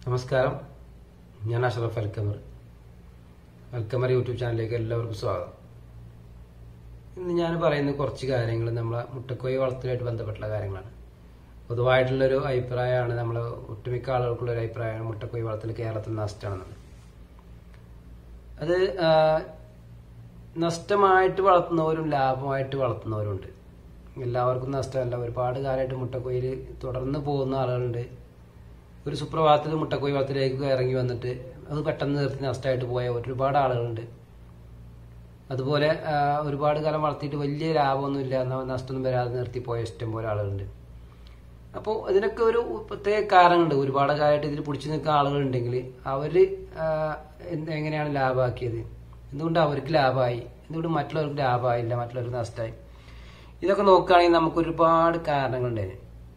നമസ്കാരം ഞാൻ അഷറഫ് അൽക്കമർ അൽക്കമർ യൂട്യൂബ് ചാനലിലേക്ക് എല്ലാവർക്കും സ്വാഗതം ഇന്ന് ഞാൻ പറയുന്ന കുറച്ച് കാര്യങ്ങൾ നമ്മളെ മുട്ടക്കോയി വളർത്തലുമായിട്ട് ബന്ധപ്പെട്ടുള്ള കാര്യങ്ങളാണ് പൊതുവായിട്ടുള്ളൊരു അഭിപ്രായമാണ് നമ്മൾ ഒട്ടുമിക്ക ആളുകൾക്കുള്ള ഒരു അഭിപ്രായമാണ് മുട്ടക്കോയി വളർത്തൽ കേരളത്തിൽ നഷ്ടമാണെന്നത് അത് ആ, നഷ്ടമായിട്ട് വളർത്തുന്നവരും ലാഭമായിട്ട് വളർത്തുന്നവരുണ്ട് എല്ലാവർക്കും നഷ്ടമല്ല ഒരുപാട് കാലമായിട്ട് മുട്ടക്കോയിൽ തുടർന്ന് പോകുന്ന ആളുകളുണ്ട് ഒരു സുപ്രഭാതത്തിൽ മുട്ടക്കോയി വളത്തിലേക്ക് ഇറങ്ങി വന്നിട്ട് അത് പെട്ടെന്ന് നിർത്തി നഷ്ടമായിട്ട് പോയ ഒരുപാട് ആളുകളുണ്ട് അതുപോലെ ആ, ഒരുപാട് കാലം വളർത്തിയിട്ട് വലിയ ലാഭമൊന്നുമില്ല എന്നാ നഷ്ടമൊന്നും വരാതെ നിർത്തിപ്പോയ ഇഷ്ടംപോലെ ആളുകളുണ്ട് അപ്പോൾ ഇതിനൊക്കെ ഒരു പ്രത്യേക കാരണമുണ്ട് ഒരുപാട് കാലമായിട്ട് ഇതിൽ പിടിച്ചു നിൽക്കുന്ന ആളുകളുണ്ടെങ്കിൽ അവർ എങ്ങനെയാണ് ലാഭമാക്കിയത് എന്തുകൊണ്ട് അവർക്ക് ലാഭമായി എന്തുകൊണ്ട് മറ്റുള്ളവർക്ക് ലാഭമായില്ല മറ്റുള്ളവർക്ക് നഷ്ടമായി ഇതൊക്കെ നോക്കുകയാണെങ്കിൽ നമുക്ക് ഒരുപാട് കാരണങ്ങളുണ്ടായിരുന്നു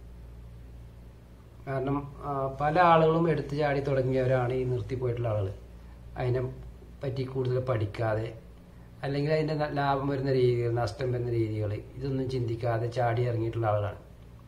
കാരണം ആ, പല ആളുകളും എടുത്തു ചാടി തുടങ്ങിയവരാണ് ഈ നിർത്തിപ്പോയിട്ടുള്ള ആളുകൾ അതിനെ പറ്റി കൂടുതൽ പഠിക്കാതെ അല്ലെങ്കിൽ അതിന്റെ ന- ലാഭം വരുന്ന രീതികൾ നഷ്ടം വരുന്ന രീതികൾ ഇതൊന്നും ചിന്തിക്കാതെ ചാടി ഇറങ്ങിയിട്ടുള്ള ആളുകളാണ്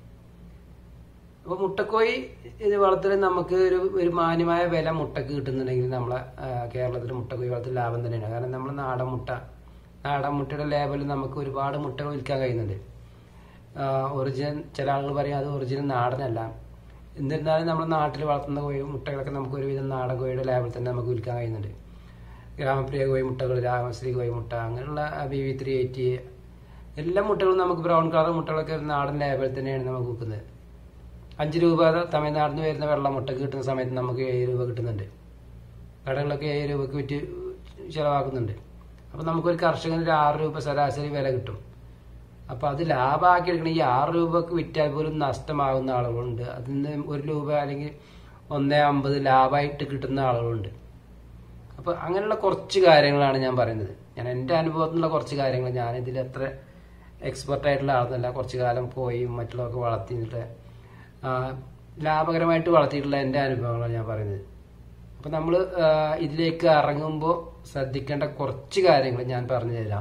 അപ്പോൾ മുട്ടക്കോയി ഇത് വളർത്തൽ നമുക്ക് ഒരു ഒരു മാന്യമായ വില മുട്ടക്ക് കിട്ടുന്നുണ്ടെങ്കിൽ നമ്മളെ ആ, കേരളത്തിൽ മുട്ടക്കോയി വളർത്തൽ ലാഭം തന്നെയാണ് കാരണം നമ്മൾ നാടൻ മുട്ട നാടൻ മുട്ടയുടെ ലേബലിൽ നമുക്ക് ഒരുപാട് മുട്ടകൾ വിൽക്കാൻ കഴിയുന്നുണ്ട് ഒറിജിനൽ ചില ആളുകൾ പറയും അത് ഒറിജിനൽ നാടനല്ല എന്നിരുന്നാലും നമ്മുടെ നാട്ടിൽ വളർത്തുന്ന കോഴി മുട്ടകളൊക്കെ നമുക്ക് ഒരുവിധം നാടൻ കോഴിയുടെ ലേബിൽ തന്നെ നമുക്ക് വിൽക്കാൻ കഴിയുന്നുണ്ട് ഗ്രാമപ്രിയ കോഴി മുട്ടകൾ രാമശ്രീ കോഴി മുട്ട അങ്ങനെയുള്ള ബി വി ത്രീ എയ്റ്റി എല്ലാ മുട്ടകളും നമുക്ക് ബ്രൗൺ കളർ മുട്ടകളൊക്കെ ഒരു നാടൻ ലേബിൽ തന്നെയാണ് നമുക്ക് വിൽക്കുന്നത് അഞ്ച് രൂപ തമിഴ്നാട്ടിൽ നിന്ന് വരുന്ന വെള്ള മുട്ടക്ക് കിട്ടുന്ന സമയത്ത് നമുക്ക് ഏഴ് രൂപ കിട്ടുന്നുണ്ട് കടകളിലൊക്കെ ഏഴ് രൂപക്ക് വിറ്റ് ചിലവാക്കുന്നുണ്ട് അപ്പം നമുക്കൊരു കർഷകന് ഒരു ആറ് രൂപ ശരാശരി വില കിട്ടും അപ്പൊ അത് ലാഭമാക്കി എടുക്കണം ഈ ആറ് രൂപക്ക് വിറ്റാൽ പോലും നഷ്ടമാകുന്ന ആളുകളുണ്ട് അതിൽ നിന്ന് ഒരു രൂപ അല്ലെങ്കിൽ ഒന്നേ അമ്പത് ലാഭമായിട്ട് കിട്ടുന്ന ആളുകളുണ്ട് അപ്പൊ അങ്ങനെയുള്ള കുറച്ച് കാര്യങ്ങളാണ് ഞാൻ പറയുന്നത് ഞാൻ എൻ്റെ അനുഭവത്തിലുള്ള കുറച്ച് കാര്യങ്ങൾ ഞാൻ ഇതിൽ അത്ര എക്സ്പെർട്ട് ആയിട്ടുള്ള ആളൊന്നല്ല കുറച്ച് കാലം പോയി മറ്റുള്ളവർക്ക് വളർത്തിയിട്ട് ആ, ലാഭകരമായിട്ട് വളർത്തിയിട്ടുള്ള എൻ്റെ അനുഭവങ്ങളാണ് ഞാൻ പറയുന്നത് അപ്പൊ നമ്മൾ ഇതിലേക്ക് ഇറങ്ങുമ്പോൾ ശ്രദ്ധിക്കേണ്ട കുറച്ച് കാര്യങ്ങൾ ഞാൻ പറഞ്ഞു തരാം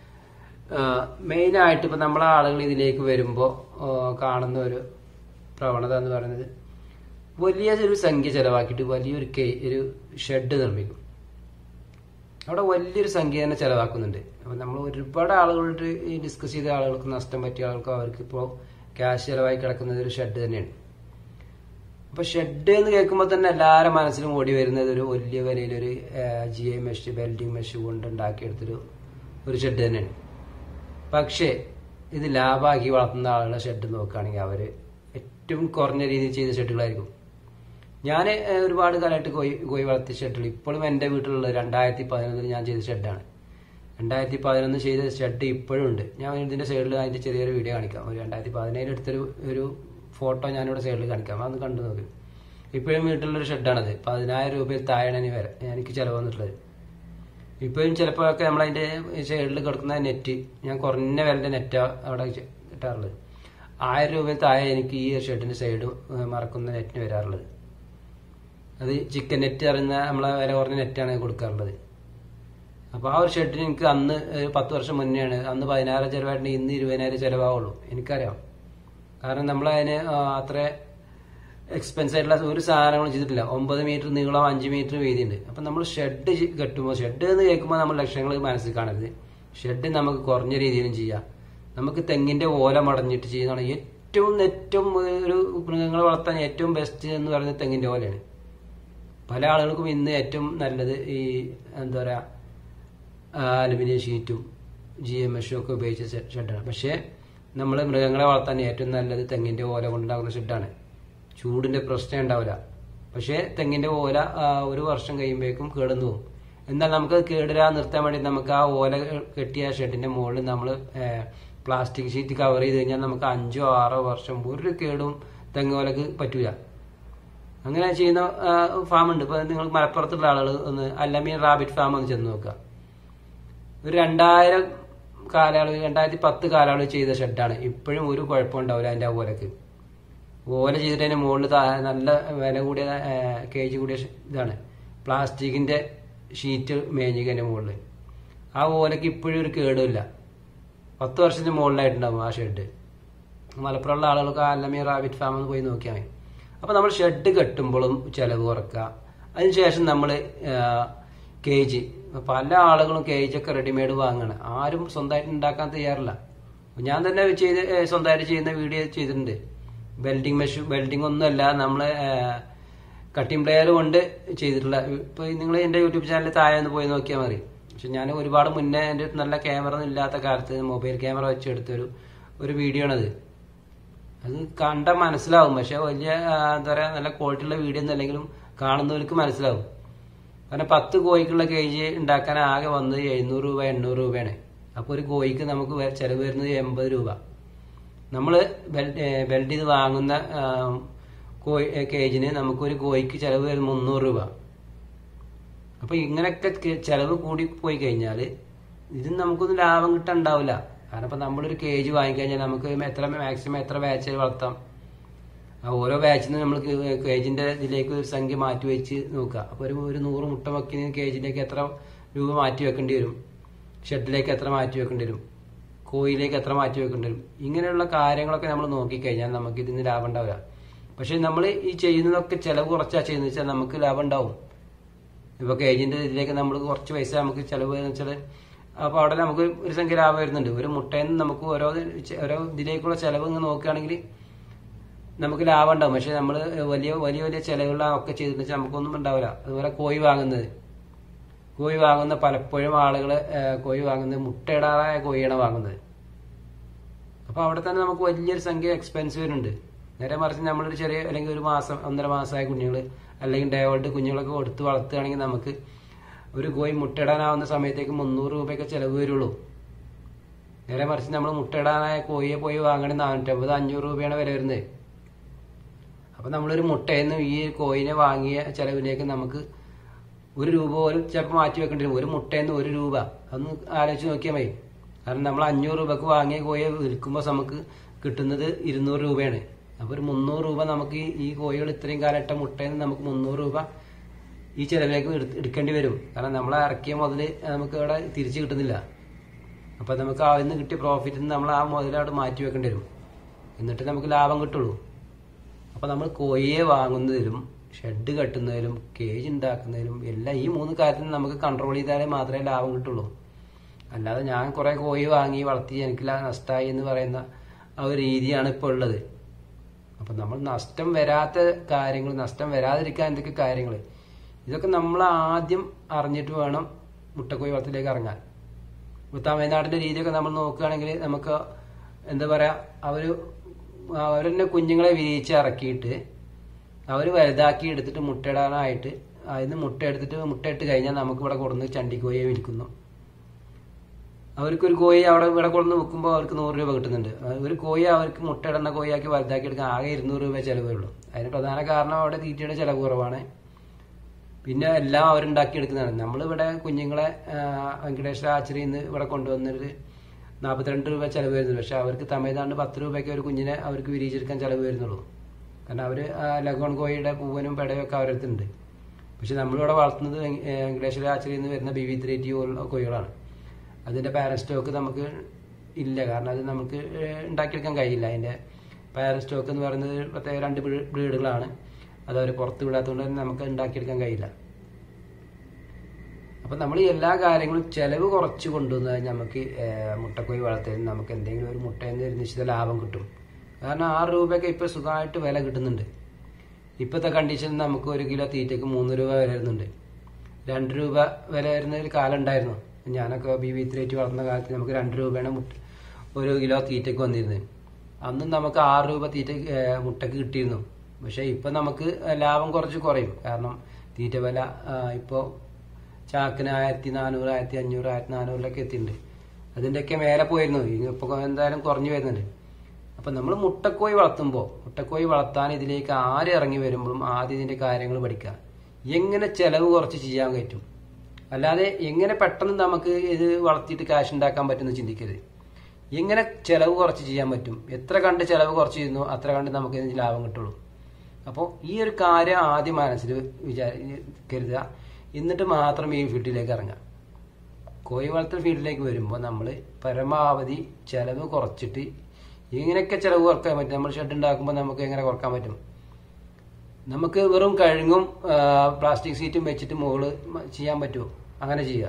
മെയിനായിട്ട് ഇപ്പം നമ്മളെ ആളുകൾ ഇതിലേക്ക് വരുമ്പോൾ കാണുന്ന ഒരു പ്രവണത എന്ന് പറയുന്നത് വലിയ ഒരു സംഖ്യ ചെലവാക്കിയിട്ട് വലിയൊരു കെ ഒരു ഷെഡ് നിർമ്മിക്കും അവിടെ വലിയൊരു സംഖ്യ തന്നെ ചെലവാക്കുന്നുണ്ട് അപ്പം നമ്മൾ ഒരുപാട് ആളുകളായിട്ട് ഈ ഡിസ്കസ് ചെയ്ത ആളുകൾക്ക് നഷ്ടം പറ്റിയ ആൾക്ക് അവർക്ക് ഇപ്പോൾ ക്യാഷ് ചെലവായി കിടക്കുന്നത് ഒരു ഷെഡ് തന്നെയാണ് അപ്പൊ ഷെഡ് എന്ന് കേൾക്കുമ്പോൾ തന്നെ എല്ലാവരുടെ മനസ്സിലും ഓടി വരുന്നത് ഒരു വലിയ വിലയിലൊരു G I mesh welding mesh കൊണ്ട് ഉണ്ടാക്കിയെടുത്തൊരു ഒരു ഷെഡ് തന്നെയാണ് പക്ഷേ ഇത് ലാഭമാക്കി വളർത്തുന്ന ആളുടെ ഷെഡ് നോക്കുകയാണെങ്കിൽ അവര് ഏറ്റവും കുറഞ്ഞ രീതിയിൽ ചെയ്ത ഷെഡുകളായിരിക്കും ഞാൻ ഒരുപാട് കാലമായിട്ട് കോഴി കോഴി വളർത്തിയ ഷെഡുകൾ ഇപ്പോഴും എൻ്റെ വീട്ടിലുള്ള രണ്ടായിരത്തി പതിനൊന്നിൽ ഞാൻ ചെയ്ത ഷെഡാണ് രണ്ടായിരത്തി പതിനൊന്ന് ചെയ്ത ഷെഡ് ഇപ്പോഴും ഉണ്ട് ഞാൻ ഇതിന്റെ സൈഡിൽ അതിന്റെ ചെറിയൊരു വീഡിയോ കാണിക്കാം ഒരു രണ്ടായിരത്തി പതിനേഴ് എടുത്തൊരു ഒരു ഫോട്ടോ ഞാനിവിടെ സൈഡിൽ കാണിക്കാം അതൊന്ന് കണ്ടു നോക്ക് ഇപ്പോഴും വീട്ടിലുള്ളൊരു ഷെഡാണത് പതിനായിരം രൂപയിൽ താഴെയാണ് ഇനി വരെ എനിക്ക് ചിലവ് വന്നിട്ടുള്ളത് ഇപ്പോഴും ചിലപ്പോഴൊക്കെ നമ്മളതിന്റെ സൈഡിൽ കിടക്കുന്ന നെറ്റ് ഞാൻ കുറഞ്ഞ വിലന്റെ നെറ്റ് അവിടെ ചെ- കിട്ടാറുള്ളത് ആയിരം രൂപയിൽ താഴെ എനിക്ക് ഈ ഷെഡിന്റെ സൈഡ് മറക്കുന്ന നെറ്റിന് വരാറുള്ളത് അത് ചിക്കൻ നെറ്റ് അറിയുന്ന നമ്മളെ വില കുറഞ്ഞ നെറ്റാണ് കൊടുക്കാറുള്ളത് അപ്പൊ ആ ഒരു ഷെഡിന് എനിക്ക് അന്ന് ഒരു പത്ത് വർഷം മുന്നെയാണ് അന്ന് പതിനായിരം ചെലവായിട്ടുണ്ടെങ്കിൽ ഇന്ന് ഇരുപതിനായിരം ചെലവാവുള്ളൂ എനിക്കറിയാം കാരണം നമ്മൾ അതിന് അത്ര എക്സ്പെൻസ് ആയിട്ടുള്ള ഒരു സാധനങ്ങളും ചെയ്തിട്ടില്ല ഒമ്പത് മീറ്റർ നീളം അഞ്ച് മീറ്റർ വീതിയുണ്ട് അപ്പൊ നമ്മൾ ഷെഡ് കെട്ടുമ്പോൾ ഷെഡ് എന്ന് കേൾക്കുമ്പോൾ നമ്മൾ ലക്ഷങ്ങൾ മനസ്സിൽ കാണരുത് ഷെഡ് നമുക്ക് കുറഞ്ഞ രീതിയിലും ചെയ്യാം നമുക്ക് തെങ്ങിന്റെ ഓല മടഞ്ഞിട്ട് ചെയ്യുന്നതാണ് ഏറ്റവും ഏറ്റവും ഒരു മൃഗങ്ങളെ വളർത്താൻ ഏറ്റവും ബെസ്റ്റ് എന്ന് പറയുന്നത് തെങ്ങിന്റെ ഓലയാണ് പല ആളുകൾക്കും ഇന്ന് ഏറ്റവും നല്ലത് ഈ എന്താ പറയാ അലുമിനിയം ഷീറ്റും ജി എം എഷും ഒക്കെ ഉപയോഗിച്ച ഷെ- ഷെഡാണ് പക്ഷേ നമ്മൾ മൃഗങ്ങളെ വളർത്താൻ ഏറ്റവും നല്ലത് തെങ്ങിന്റെ ഓല കൊണ്ടുണ്ടാകുന്ന ഷെഡാണ് ചൂടിന്റെ പ്രശ്നം ഉണ്ടാവില്ല പക്ഷേ തെങ്ങിന്റെ ഓല ആ, ഒരു വർഷം കഴിയുമ്പോഴേക്കും കേടുന്നു പോകും എന്നാൽ നമുക്ക് കേടുരാ നിർത്താൻ വേണ്ടി നമുക്ക് ആ ഓല കെട്ടിയ ഷെഡിന്റെ മുകളിൽ നമ്മൾ പ്ലാസ്റ്റിക് ഷീറ്റ് കവർ ചെയ്ത് കഴിഞ്ഞാൽ നമുക്ക് അഞ്ചോ ആറോ വർഷം ഒരു കേടും തെങ്ങ് ഓലക്ക് പറ്റൂല അങ്ങനെ ചെയ്യുന്ന ഫാം ഉണ്ട് ഇപ്പൊ നിങ്ങൾ മലപ്പുറത്തുള്ള ആളുകൾ ഒന്ന് അല്ലമീൻ റാബിറ്റ് ഫാം ഒന്ന് ചെന്ന് നോക്കുക ഒരു രണ്ടായിരം കാലയളവ് രണ്ടായിരത്തി പത്ത് കാലയളവ് ചെയ്ത ഷെഡാണ് ഇപ്പോഴും ഒരു കുഴപ്പമുണ്ടാവില്ല അതിന്റെ ആ ഓലക്ക് ഓല ചെയ്തിട്ട് അതിന്റെ മുകളിൽ താ- നല്ല വില കൂടിയ കെ ജി കൂടിയ ഷ- ഇതാണ് പ്ലാസ്റ്റിക്കിന്റെ ഷീറ്റ് മേഞ്ഞിക്ക് അതിന്റെ മുകളിൽ ആ ഓലക്ക് ഇപ്പോഴും ഒരു കേടുമില്ല പത്ത് വർഷത്തിന് മുകളിലായിട്ടുണ്ടാവും ആ ഷെഡ് മലപ്പുറമുള്ള ആളുകൾക്ക് അല്ലമീർ റാബിറ്റ് ഫാം ഒന്ന് പോയി നോക്കിയാൽ മതി അപ്പൊ നമ്മൾ ഷെഡ് കെട്ടുമ്പോഴും ചെലവ് കുറക്കുക അതിനുശേഷം നമ്മൾ കേജ് പല ആളുകളും കേജൊക്കെ റെഡിമെയ്ഡ് വാങ്ങണം ആരും സ്വന്തമായിട്ട് ഉണ്ടാക്കാൻ തയ്യാറില്ല ഞാൻ തന്നെ ചെയ്ത് ഏ, സ്വന്തമായിട്ട് ചെയ്യുന്ന വീഡിയോ ചെയ്തിട്ടുണ്ട് വെൽഡിങ് മെഷീൻ വെൽഡിംഗ് ഒന്നുമല്ല നമ്മള് കട്ടിംഗ് പ്ലെയർ കൊണ്ട് ചെയ്തിട്ടുള്ള ഇപ്പൊ നിങ്ങൾ എന്റെ യൂട്യൂബ് ചാനലിൽ താഴെ ഒന്ന് പോയി നോക്കിയാൽ മതി പക്ഷെ ഞാൻ ഒരുപാട് മുന്നേ എൻ്റെ അടുത്ത് നല്ല ക്യാമറ ഒന്നും ഇല്ലാത്ത കാലത്ത് മൊബൈൽ ക്യാമറ വെച്ച് എടുത്തൊരു ഒരു വീഡിയോ ആണത് അത് കണ്ട മനസ്സിലാവും പക്ഷെ വലിയ ആ, എന്താ പറയാ നല്ല ക്വാളിറ്റി ഉള്ള വീഡിയോ ഒന്നും അല്ലെങ്കിലും കാണുന്നവർക്ക് മനസ്സിലാവും കാരണം പത്ത് കോഴിക്കുള്ള കേജ് ഉണ്ടാക്കാൻ ആകെ വന്നത് എഴുന്നൂറ് രൂപ എണ്ണൂറ് രൂപയാണ് അപ്പോൾ ഒരു കോഴിക്ക് നമുക്ക് വെ- ചെലവ് വരുന്നത് എൺപത് രൂപ നമ്മൾ ബെൽറ്റ് ചെയ്ത് വാങ്ങുന്ന ആ, കോഴി ഏ, കേജിന് നമുക്കൊരു കോഴിക്ക് ചെലവ് വരുന്നത് മുന്നൂറ് രൂപ അപ്പൊ ഇങ്ങനെയൊക്കെ കെ- ചെലവ് കൂടി പോയി കഴിഞ്ഞാൽ ഇതിന് നമുക്കൊന്നും ലാഭം കിട്ടാണ്ടാവില്ല കാരണം ഇപ്പൊ നമ്മളൊരു കേജ് വാങ്ങിക്കഴിഞ്ഞാൽ നമുക്ക് എത്ര മാക്സിമം എത്ര ബാച്ച് വളർത്താം ആ ഓരോ ബാച്ചിൽ നിന്ന് നമ്മൾ കേജിന്റെ ഇതിലേക്ക് ഒരു സംഖ്യ മാറ്റി വെച്ച് നോക്കുക അപ്പൊ ഒരു ഒരു നൂറ് മുട്ട വക്കിന് കേജിലേക്ക് എത്ര രൂപ മാറ്റി വെക്കേണ്ടി വരും ഷെഡിലേക്ക് എത്ര മാറ്റി വെക്കേണ്ടി വരും കോയിലേക്ക് എത്ര മാറ്റി വെക്കേണ്ടി വരും ഇങ്ങനെയുള്ള കാര്യങ്ങളൊക്കെ നമ്മൾ നോക്കിക്കഴിഞ്ഞാൽ നമുക്ക് ഇതിന് ലാഭം ഉണ്ടാവില്ല പക്ഷെ നമ്മൾ ഈ ചെയ്യുന്നതൊക്കെ ചെലവ് കുറച്ചാ ചെയ്യുന്നത് വെച്ചാൽ നമുക്ക് ലാഭം ഉണ്ടാവും ഇപ്പൊ കേജിന്റെ ഇതിലേക്ക് നമ്മൾ കുറച്ച് പൈസ നമുക്ക് ചെലവ് എന്ന് വെച്ചാൽ അപ്പൊ അവിടെ നമുക്ക് ഒരു സംഖ്യ ലാഭം വരുന്നുണ്ട് ഒരു മുട്ടയിൽ നിന്ന് നമുക്ക് ഓരോ ചെ- ഓരോ ഇതിലേക്കുള്ള ചെലവ് ഇങ്ങ് നോക്കുകയാണെങ്കിൽ നമുക്ക് ലാഭം ഉണ്ടാവും പക്ഷെ നമ്മൾ വലിയ വലിയ വലിയ ചെലവുകൾ ഒക്കെ ചെയ്തിട്ട് വെച്ചാൽ നമുക്കൊന്നും ഉണ്ടാവില്ല അതുപോലെ കോഴി വാങ്ങുന്നത് കോഴി വാങ്ങുന്ന പലപ്പോഴും ആളുകൾ കോഴി വാങ്ങുന്നത് മുട്ടയിടാറായ കോഴിയാണ് വാങ്ങുന്നത് അപ്പൊ അവിടെ തന്നെ നമുക്ക് വലിയൊരു സംഖ്യ എക്സ്പെൻസ് വരുന്നുണ്ട് നേരെ മറിച്ച് നമ്മളൊരു ചെറിയ അല്ലെങ്കിൽ ഒരു മാസം ഒന്നര മാസമായ കുഞ്ഞുങ്ങൾ അല്ലെങ്കിൽ ഡേ ഓൾഡ് കുഞ്ഞുങ്ങളൊക്കെ കൊടുത്ത് വളർത്തുകയാണെങ്കിൽ നമുക്ക് ഒരു കോഴി മുട്ടയിടാനാവുന്ന സമയത്തേക്ക് മുന്നൂറ് രൂപയൊക്കെ ചെലവ് വരുള്ളൂ നേരെ മറിച്ച് നമ്മൾ മുട്ടയിടാനായ കോഴിയെ പോയി വാങ്ങണേ നാനൂറ്റമ്പത് അഞ്ഞൂറ് രൂപയാണ് വില വരുന്നത് അപ്പൊ നമ്മളൊരു മുട്ടയിൽ നിന്ന് ഈ കോയിനെ വാങ്ങിയ ചെലവിലേക്ക് നമുക്ക് ഒരു രൂപ പോലും ചിലപ്പോൾ മാറ്റി വെക്കേണ്ടി വരും ഒരു മുട്ടയിൽ നിന്ന് ഒരു രൂപ അതൊന്ന് ആലോചിച്ച് നോക്കിയാൽ മതി കാരണം നമ്മൾ അഞ്ഞൂറ് രൂപക്ക് വാങ്ങിയ കോഴിയെ വിൽക്കുമ്പോൾ നമുക്ക് കിട്ടുന്നത് ഇരുന്നൂറ് രൂപയാണ് അപ്പൊ ഒരു മുന്നൂറ് രൂപ നമുക്ക് ഈ- ഈ കോഴികൾ ഇത്രയും കാലം ഇട്ട മുട്ടയിൽ നിന്ന് നമുക്ക് മുന്നൂറ് രൂപ ഈ ചെലവിലേക്ക് എടു- എടുക്കേണ്ടി വരും കാരണം നമ്മൾ ഇറക്കിയ മുതല് നമുക്ക് ഇവിടെ തിരിച്ചു കിട്ടുന്നില്ല അപ്പൊ നമുക്ക് അതിൽ നിന്ന് കിട്ടിയ പ്രോഫിറ്റിൽ നിന്ന് നമ്മൾ ആ മുതൽ അവിടെ മാറ്റി വെക്കേണ്ടി വരും എന്നിട്ട് നമുക്ക് ലാഭം കിട്ടുള്ളൂ അപ്പൊ നമ്മൾ കോഴിയെ വാങ്ങുന്നതിലും ഷെഡ് കെട്ടുന്നതിലും കേജ് ഉണ്ടാക്കുന്നതിലും എല്ലാം ഈ മൂന്ന് കാര്യത്തിൽ നമുക്ക് കൺട്രോൾ ചെയ്താലേ മാത്രമേ ലാഭം കിട്ടുള്ളൂ അല്ലാതെ ഞാൻ കുറെ കോഴി വാങ്ങി വളർത്തി എനിക്ക് ലാ- നഷ്ടമായി എന്ന് പറയുന്ന ആ ഒരു രീതിയാണ് ഇപ്പോൾ ഉള്ളത് അപ്പൊ നമ്മൾ നഷ്ടം വരാത്ത കാര്യങ്ങൾ നഷ്ടം വരാതിരിക്കാൻ എന്തൊക്കെ കാര്യങ്ങൾ ഇതൊക്കെ നമ്മൾ ആദ്യം അറിഞ്ഞിട്ട് വേണം മുട്ടക്കോഴി വളർത്തലിലേക്ക് ഇറങ്ങാൻ ഇപ്പൊ തമിഴ്നാടിന്റെ രീതിയൊക്കെ നമ്മൾ നോക്കുകയാണെങ്കിൽ നമുക്ക് എന്താ പറയാ അവര് അവരെന്നെ കുഞ്ഞുങ്ങളെ വിരിയിച്ച് ഇറക്കിയിട്ട് അവർ വലുതാക്കി എടുത്തിട്ട് മുട്ടയിടാനായിട്ട് അതിന് മുട്ട എടുത്തിട്ട് മുട്ടയിട്ട് കഴിഞ്ഞാൽ നമുക്ക് ഇവിടെ കൊടുന്ന് ചണ്ടിക്കോയെ വിൽക്കുന്നു അവർക്കൊരു കോഴി അവിടെ ഇവിടെ കൊടുന്ന് വെക്കുമ്പോൾ അവർക്ക് നൂറ് രൂപ കിട്ടുന്നുണ്ട് ഒരു കോഴി അവർക്ക് മുട്ടയിടുന്ന കോഴിയാക്കി വലുതാക്കി എടുക്കാൻ ആകെ ഇരുന്നൂറ് രൂപ ചെലവേ ഉള്ളൂ അതിന് പ്രധാന കാരണം അവിടെ തീറ്റയുടെ ചെലവ് കുറവാണ് പിന്നെ എല്ലാം അവരുണ്ടാക്കിയെടുക്കുന്നതാണ് നമ്മളിവിടെ കുഞ്ഞുങ്ങളെ ആ, വെങ്കടേശ്വര ആച്ചറിയിൽ നിന്ന് ഇവിടെ കൊണ്ടുവന്നിട്ട് നാൽപ്പത്തിരണ്ട് രൂപ ചെലവ് വരുന്നുള്ളൂ പക്ഷെ അവർക്ക് തമിഴ്നാട് പത്ത് രൂപയ്ക്ക് ഒരു കുഞ്ഞിനെ അവർക്ക് വിരിയിച്ചെടുക്കാൻ ചെലവ് വരുന്നുള്ളൂ കാരണം അവര് ആ ലഗോൺ കോഴിയുടെ പൂവനും പെടയും ഒക്കെ അവരുടെ അടുത്തുണ്ട് പക്ഷെ നമ്മളിവിടെ വളർത്തുന്നത് വെങ്ക- ഏ, വെങ്കടേശ്വര ആച്ചറിയിൽ നിന്ന് വരുന്ന ബി വി ത്രീ ടി കോഴികളാണ് അതിന്റെ പാരന്റ് സ്റ്റോക്ക് നമുക്ക് ഇല്ല കാരണം അത് നമുക്ക് ഏ, ഉണ്ടാക്കിയെടുക്കാൻ കഴിയില്ല അതിന്റെ പാരന്റ് സ്റ്റോക്ക് എന്ന് പറയുന്നത് പ്രത്യേക രണ്ട് ബ്രീഡുകളാണ് അത് അവർ പുറത്ത് വിടാത്തതുകൊണ്ട് തന്നെ നമുക്ക് ഉണ്ടാക്കിയെടുക്കാൻ കഴിയില്ല അപ്പൊ നമ്മൾ എല്ലാ കാര്യങ്ങളും ചെലവ് കുറച്ച് കൊണ്ടുവന്നാൽ നമുക്ക് ഏഹ്, മുട്ടക്കോഴി വളർത്തലിന് നമുക്ക് എന്തെങ്കിലും ഒരു മുട്ടയിൽ നിന്ന് ഒരു നിശ്ചിത ലാഭം കിട്ടും കാരണം ആറ് രൂപയൊക്കെ ഇപ്പൊ സുഖമായിട്ട് വില കിട്ടുന്നുണ്ട് ഇപ്പോഴത്തെ കണ്ടീഷനിൽ നമുക്ക് ഒരു കിലോ തീറ്റയ്ക്ക് മൂന്ന് രൂപ വില വരുന്നുണ്ട് രണ്ട് രൂപ വില വരുന്ന ഒരു കാലം ഉണ്ടായിരുന്നു ഞാനൊക്കെ ബി വി ത്രീറ്റ് വളർന്ന കാലത്ത് നമുക്ക് രണ്ട് രൂപയാണ് മുട്ട ഒരു കിലോ തീറ്റയ്ക്ക് വന്നിരുന്നത് അന്നും നമുക്ക് ആറ് രൂപ തീറ്റ ഏഹ്, മുട്ടക്ക് കിട്ടിയിരുന്നു പക്ഷെ ഇപ്പൊ നമുക്ക് ലാഭം കുറച്ച് കുറയും കാരണം തീറ്റ വില ആ, ഇപ്പൊ ചാക്കിന് ആയിരത്തി നാനൂറ് ആയിരത്തി അഞ്ഞൂറ് ആയിരത്തി നാനൂറിലൊക്കെ എത്തിയിട്ടുണ്ട് അതിന്റെയൊക്കെ മേലെ പോയിരുന്നു ഇപ്പൊ എന്തായാലും കുറഞ്ഞു വരുന്നുണ്ട് അപ്പൊ നമ്മൾ മുട്ടക്കോഴി വളർത്തുമ്പോൾ മുട്ടക്കോഴി വളർത്താൻ ഇതിലേക്ക് ആര് ഇറങ്ങി വരുമ്പോഴും ആദ്യം ഇതിന്റെ കാര്യങ്ങൾ പഠിക്കുക എങ്ങനെ ചെലവ് കുറച്ച് ചെയ്യാൻ പറ്റും അല്ലാതെ എങ്ങനെ പെട്ടെന്ന് നമുക്ക് ഇത് വളർത്തിയിട്ട് കാശ് ഉണ്ടാക്കാൻ പറ്റുമെന്ന് ചിന്തിക്കരുത് എങ്ങനെ ചെലവ് കുറച്ച് ചെയ്യാൻ പറ്റും എത്ര കണ്ട് ചെലവ് കുറച്ച് ചെയ്യുന്നു അത്ര കണ്ട് നമുക്ക് ഇതിന് ലാഭം കിട്ടുള്ളൂ അപ്പോൾ ഈ ഒരു കാര്യം ആദ്യം മനസ്സിൽ വിചാരി കരുതുക എന്നിട്ട് മാത്രം ഈ ഫീൽഡിലേക്ക് ഇറങ്ങുക കോഴി വളർത്തൽ ഫീൽഡിലേക്ക് വരുമ്പോൾ നമ്മൾ പരമാവധി ചെലവ് കുറച്ചിട്ട് എങ്ങനെയൊക്കെ ചെലവ് കുറക്കാൻ പറ്റും നമ്മൾ ഷെഡ് ഉണ്ടാക്കുമ്പോൾ നമുക്ക് എങ്ങനെ കുറക്കാൻ പറ്റും നമുക്ക് വെറും കഴുങ്ങും ആ, പ്ലാസ്റ്റിക് സീറ്റും വെച്ചിട്ട് മുകള് മ- ചെയ്യാൻ പറ്റുമോ അങ്ങനെ ചെയ്യുക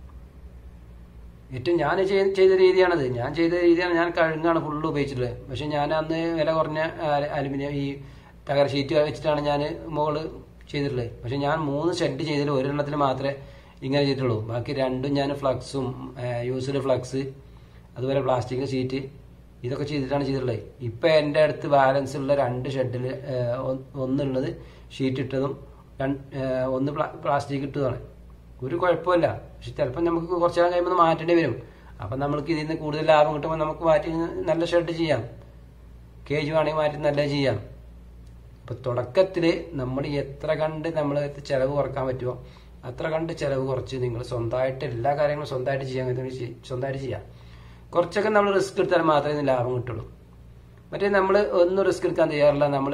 ഏറ്റവും ഞാൻ ചെയ്- ചെയ്ത രീതിയാണത് ഞാൻ ചെയ്ത രീതിയാണ് ഞാൻ കഴുങ്ങാണ് ഫുള്ള് ഉപയോഗിച്ചിട്ടുള്ളത് പക്ഷെ ഞാൻ അന്ന് വില കുറഞ്ഞ അല- അലുമിനിയം ഈ തകര ഷീറ്റ് വെച്ചിട്ടാണ് ഞാൻ മുകള് ചെയ്തിട്ടുള്ളത് പക്ഷെ ഞാൻ മൂന്ന് ഷെഡ് ചെയ്തതിൽ ഒരെണ്ണത്തിൽ മാത്രമേ ഇങ്ങനെ ചെയ്തിട്ടുള്ളൂ ബാക്കി രണ്ടും ഞാൻ ഫ്ലക്സും യൂസ്ഡ് ഫ്ലക്സ് അതുപോലെ പ്ലാസ്റ്റിക് ഷീറ്റ് ഇതൊക്കെ ചെയ്തിട്ടാണ് ചെയ്തിട്ടുള്ളത് ഇപ്പൊ എന്റെ അടുത്ത് ബാലൻസ് ഉള്ള രണ്ട് ഷെഡിൽ ഒന്നുള്ളത് ഷീറ്റ് ഇട്ടതും രണ്ട്- ഏഹ് ഒന്ന് പ്ലാ- പ്ലാസ്റ്റിക് ഇട്ടതാണ് ഒരു കുഴപ്പമില്ല പക്ഷെ ചിലപ്പോൾ നമുക്ക് കുറച്ചു നേരം കഴിയുമ്പോൾ മാറ്റേണ്ടി വരും അപ്പൊ നമ്മൾക്ക് ഇതിൽ നിന്ന് കൂടുതൽ ലാഭം കിട്ടുമ്പോൾ നമുക്ക് മാറ്റി നല്ല ഷെഡ് ചെയ്യാം കേജ് വേണമെങ്കിൽ മാറ്റി നല്ല ചെയ്യാം അപ്പൊ തുടക്കത്തില് നമ്മൾ എത്ര കണ്ട് നമ്മൾ ചെലവ് കുറക്കാൻ പറ്റുമോ അത്ര കണ്ട് ചെലവ് കുറച്ച് നിങ്ങൾ സ്വന്തമായിട്ട് എല്ലാ കാര്യങ്ങളും സ്വന്തമായിട്ട് ചെയ്യാൻ കഴിയുമെങ്കിൽ ചെയ്- സ്വന്തമായിട്ട് ചെയ്യാം കുറച്ചൊക്കെ നമ്മൾ റിസ്ക് എടുത്താൽ മാത്രമേ ഇതിന് ലാഭം കിട്ടുള്ളൂ മറ്റേ നമ്മൾ ഒന്നും റിസ്ക് എടുക്കാൻ തയ്യാറില്ല നമ്മൾ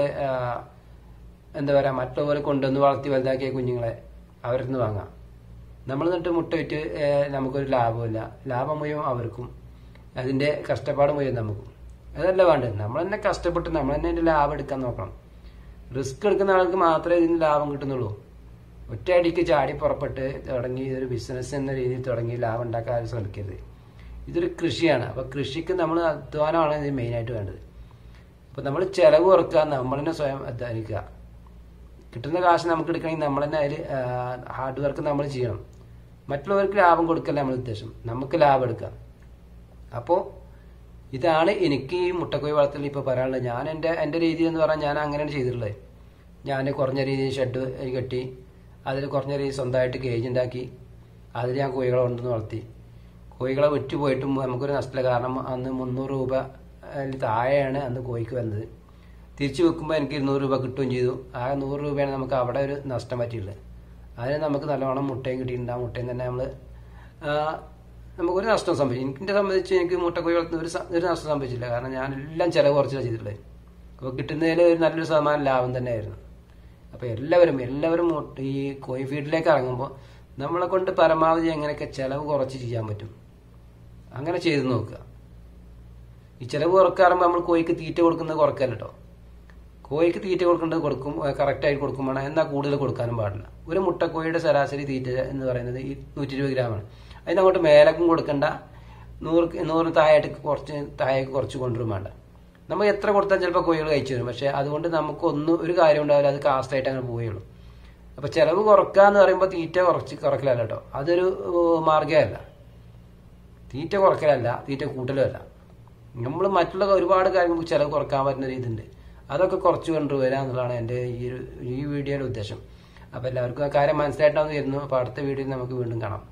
എന്താ പറയാ മറ്റുള്ളവരെ കൊണ്ടുവന്ന് വളർത്തി വലുതാക്കിയ കുഞ്ഞുങ്ങളെ അവരിൽ നിന്ന് വാങ്ങാം നമ്മൾ എന്നിട്ട് മുട്ട വിറ്റ് ഏഹ്, നമുക്കൊരു ലാഭമില്ല ലാഭം മുഴുവൻ അവർക്കും അതിന്റെ കഷ്ടപ്പാട് മുഴുവൻ നമുക്കും അതല്ല വേണ്ടത് നമ്മൾ തന്നെ കഷ്ടപ്പെട്ട് നമ്മൾ തന്നെ അതിന്റെ ലാഭം എടുക്കാൻ നോക്കണം റിസ്ക് എടുക്കുന്ന ആൾക്ക് മാത്രമേ ഇതിന് ലാഭം കിട്ടുന്നുള്ളൂ ഒറ്റയടിക്ക് ചാടി പുറപ്പെട്ട് തുടങ്ങി ഇതൊരു ബിസിനസ് എന്ന രീതിയിൽ തുടങ്ങി ലാഭം ഉണ്ടാക്കാൻ ആരും ശ്രമിക്കരുത് ഇതൊരു കൃഷിയാണ് അപ്പൊ കൃഷിക്ക് നമ്മൾ അധ്വാനമാണ് ഇത് മെയിനായിട്ട് വേണ്ടത് അപ്പൊ നമ്മൾ ചെലവ് കുറക്കുക നമ്മൾ തന്നെ സ്വയം അധ്വാനിക്കുക കിട്ടുന്ന കാശ് നമുക്ക് എടുക്കണമെങ്കിൽ നമ്മൾ തന്നെ അതിൽ ഹാർഡ് വർക്ക് നമ്മൾ ചെയ്യണം മറ്റുള്ളവർക്ക് ലാഭം കൊടുക്കല്ല നമ്മൾ ഉദ്ദേശം നമുക്ക് ലാഭം എടുക്കാം അപ്പോൾ ഇതാണ് എനിക്ക് ഈ മുട്ടക്കോഴി വളർത്തൽ ഇപ്പോൾ പറയാനുള്ളത് ഞാൻ എൻ്റെ എൻ്റെ രീതി എന്ന് പറഞ്ഞാൽ ഞാൻ അങ്ങനെയാണ് ചെയ്തിട്ടുള്ളത് ഞാൻ കുറഞ്ഞ രീതിയിൽ ഷെഡ് കെട്ടി അതിൽ കുറഞ്ഞ രീതിയിൽ സ്വന്തമായിട്ട് കേജ് ഉണ്ടാക്കി അതിൽ ഞാൻ കോഴികളെ കൊണ്ടുവന്ന് വളർത്തി കോഴികളെ വിറ്റ് പോയിട്ടും നമുക്കൊരു നഷ്ടമില്ല കാരണം അന്ന് മുന്നൂറ് രൂപ അതിൽ താഴെയാണ് അന്ന് കോഴിക്ക് വന്നത് തിരിച്ചു വെക്കുമ്പോൾ എനിക്ക് ഇരുന്നൂറ് രൂപ കിട്ടുകയും ചെയ്തു ആ നൂറ് രൂപയാണ് നമുക്ക് അവിടെ ഒരു നഷ്ടം പറ്റിയുള്ളത് അതിന് നമുക്ക് നല്ലവണ്ണം മുട്ടയും കിട്ടിയിട്ടുണ്ട് ആ മുട്ടയും തന്നെ നമ്മൾ നമുക്കൊരു നഷ്ടം സംഭവിച്ചു എനിക്കിന്റെ സംബന്ധിച്ച് എനിക്ക് മുട്ടക്കോഴി വളർത്തുന്ന ഒരു സ- ഒരു നഷ്ടം സംഭവിച്ചില്ല കാരണം ഞാൻ എല്ലാം ചിലവ് കുറച്ചാണ് ചെയ്തിട്ടുള്ളത് അപ്പോൾ കിട്ടുന്നതിൽ ഒരു നല്ലൊരു ശതമാനം ലാഭം തന്നെയായിരുന്നു അപ്പോൾ എല്ലാവരും എല്ലാവരും മുട്ട- ഈ കോഴി ഫീഡിലേക്ക് ഇറങ്ങുമ്പോൾ നമ്മളെ കൊണ്ട് പരമാവധി എങ്ങനെയൊക്കെ ചിലവ് കുറച്ച് ചെയ്യാൻ പറ്റും അങ്ങനെ ചെയ്ത് നോക്കുക ഈ ചിലവ് കുറക്കാറുമ്പോൾ നമ്മൾ കോഴിക്ക് തീറ്റ കൊടുക്കുന്നത് കുറക്കല്ല കേട്ടോ കോഴിക്ക് തീറ്റ കൊടുക്കേണ്ടത് കൊടുക്കും കറക്റ്റായിട്ട് കൊടുക്കും വേണം എന്നാൽ കൂടുതൽ കൊടുക്കാനും പാടില്ല ഒരു മുട്ടക്കോഴിയുടെ ശരാശരി തീറ്റ എന്ന് പറയുന്നത് ഈ നൂറ്റി ഇരുപത് ഗ്രാമാണ് അതിന് അങ്ങോട്ട് മേലക്കും കൊടുക്കണ്ട നൂറ് നൂറ് താഴായിട്ട് കുറച്ച് താഴേക്ക് കുറച്ച് കൊണ്ടുവരും വേണ്ട നമ്മൾ എത്ര കൊടുത്താൽ ചിലപ്പോൾ കോഴികൾ കഴിച്ചു വരും പക്ഷെ അതുകൊണ്ട് നമുക്കൊന്നും ഒരു കാര്യം ഉണ്ടാവില്ല അത് കാസ്റ്റായിട്ട് അങ്ങനെ പോവുകയുള്ളൂ അപ്പൊ ചെലവ് കുറക്കുക എന്ന് പറയുമ്പോൾ തീറ്റ കുറച്ച് കുറക്കലല്ല കേട്ടോ അതൊരു ഏഹ്, മാർഗ്ഗമല്ല തീറ്റ കുറക്കലല്ല തീറ്റ കൂട്ടലുമല്ല നമ്മൾ മറ്റുള്ള ഒരുപാട് കാര്യങ്ങൾക്ക് ചിലവ് കുറക്കാൻ പറ്റുന്ന രീതിയുണ്ട് അതൊക്കെ കുറച്ച് കൊണ്ടുവരിക എന്നുള്ളതാണ് എൻ്റെ ഈ ഒരു ഈ വീഡിയോയുടെ ഉദ്ദേശം അപ്പോൾ എല്ലാവർക്കും ആ കാര്യം മനസ്സിലായിട്ടാണെന്ന് വരുന്നു അപ്പോൾ അടുത്ത വീഡിയോയിൽ നമുക്ക് വീണ്ടും കാണാം